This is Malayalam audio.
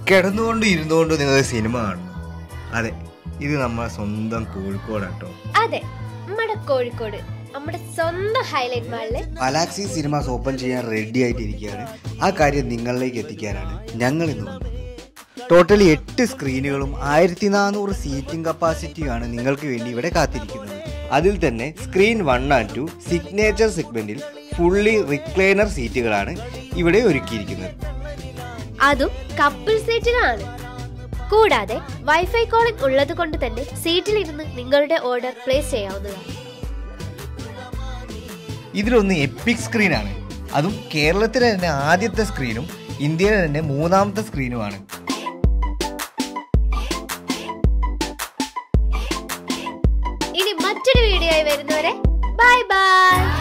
കിടന്നുകൊണ്ട് ഇരുന്നുകൊണ്ട് നിങ്ങൾ സിനിമ കാണുന്നു അതെ ഇത് നമ്മുടെ സ്വന്തം കോഴിക്കോടാണ് കേട്ടോ അതെ നമ്മുടെ കോഴിക്കോട് നമ്മുടെ സ്വന്തം ഹൈലൈറ്റ് മാളില് ഗാലാക്സി സിനിമാസ് ഓപ്പൺ ചെയ്യാൻ റെഡി ആയിട്ടിരിക്കുകയാണ് ആ കാര്യം നിങ്ങളിലേക്ക് എത്തിക്കാനാണ് ഞങ്ങൾ ഇന്ന് വന്നത് ടോട്ടലി എട്ട് സ്ക്രീനുകളും ആയിരത്തി നാനൂറ് സീറ്റിംഗ് കപ്പാസിറ്റിയുമാണ് നിങ്ങൾക്ക് വേണ്ടി ഇവിടെ കാത്തിരിക്കുന്നത് അതിൽ തന്നെ screen one and two signature സെഗ്മെന്റിൽ ഫുള്ളി റിക്ലൈനർ സീറ്റുകളാണ് ഇവിടെ ഒരുക്കിയിരിക്കുന്നത് അതും കപ്പിൾ സീറ്റുകളാണ് കൂടാതെ വൈഫൈ കോളിംഗ് ഉള്ളത് കൊണ്ട് തന്നെ സീറ്റിലിരുന്ന് നിങ്ങളുടെ ഓർഡർ പ്ലേസ് ചെയ്യാവുന്നതാണ് ഇതിലൊന്ന് എപ്പിക് സ്ക്രീനാണ് അതും കേരളത്തിലെ തന്നെ ആദ്യത്തെ സ്ക്രീനും ഇന്ത്യയിലെ തന്നെ മൂന്നാമത്തെ സ്ക്രീനുമാണ് ഇനി മറ്റൊരു വീഡിയോ ആയി വരുന്നവരെ ബൈ ബൈ